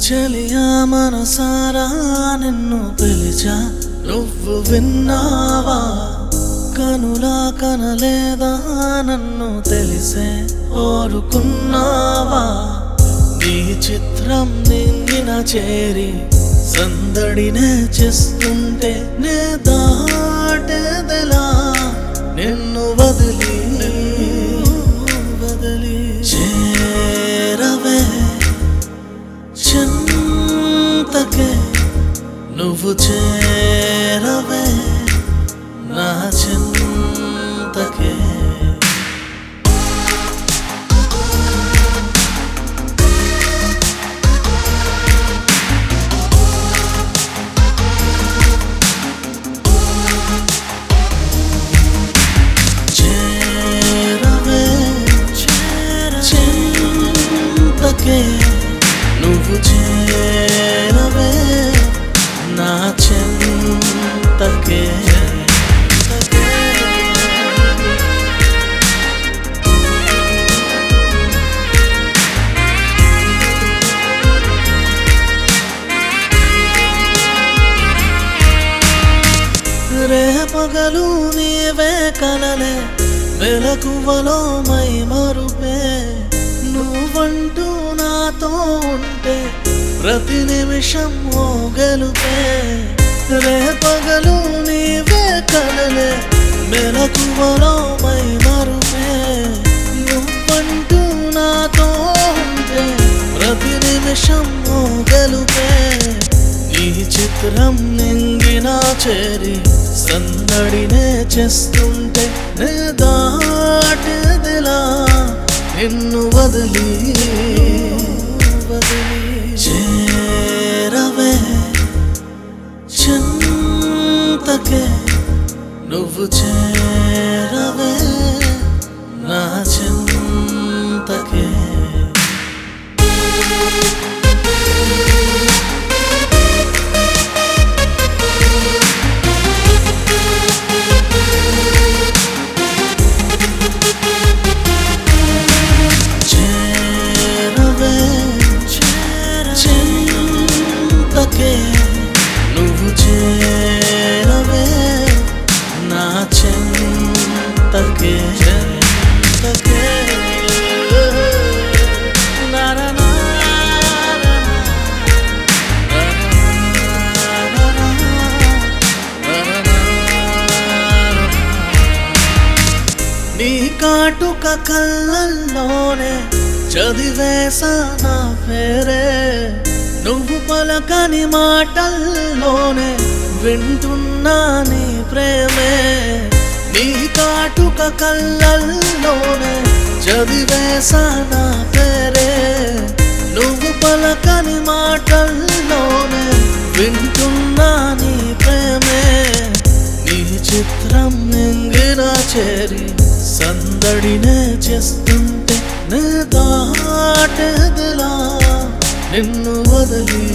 చెలియా మనసారా నిన్ను పిలిచా నువ్వు విన్నావా కనులా కనలేదా నన్ను తెలిసే ఓరుకున్నావా నీ చిత్రం నింగిన చేరి సందడినే చేస్తుంటే నే దాటదలా నిన్ను వదిలి వదిలి చేరవే చింతకే నువ్వు చేరవే నా చింతకే చేరవే చింతకే నువ్వు చేరవే నా చింతకే రే పగలు నీవే కలలే వెలకువలో మై మరుపే నువ్వంటూ నాతో ఉంటే ప్రతి నిమిషం ఓ గెలుపే రే పగలు నీవే కలలే మెలకువలో మై మరుపే నువ్వంటూ నాతో ఉంటే ప్రతి నిమిషం ఓ గెలుపే ఈ చిత్రం నింగిన చేరి సందడినే చేస్తుంటే నే దాటదిలా నిన్ను వదిలి వదిలి చేరవే చింతకే నువ్వు చేరవే నా చింతకే చేరవే చింతకే నువ్వు చేరవే నా చింతకే చింతకే నా నా నా నా నా నా నీ కాటుక కళ్ళల్లోనే చదివేసా నా పేరే నువ్వు పలకని మాటల్లోనే వింటున్నా నీ ప్రేమే నీ కాటుక కళ్ళల్లోనే చదివేసా నా పేరే నువ్వు పలకని మాటల్లోనే వింటున్నా నీ ప్రేమే నీ చిత్రం నింగిన చేరి సందడినే చేస్తుంటే నే దాటదిలా నిన్ను వదిలి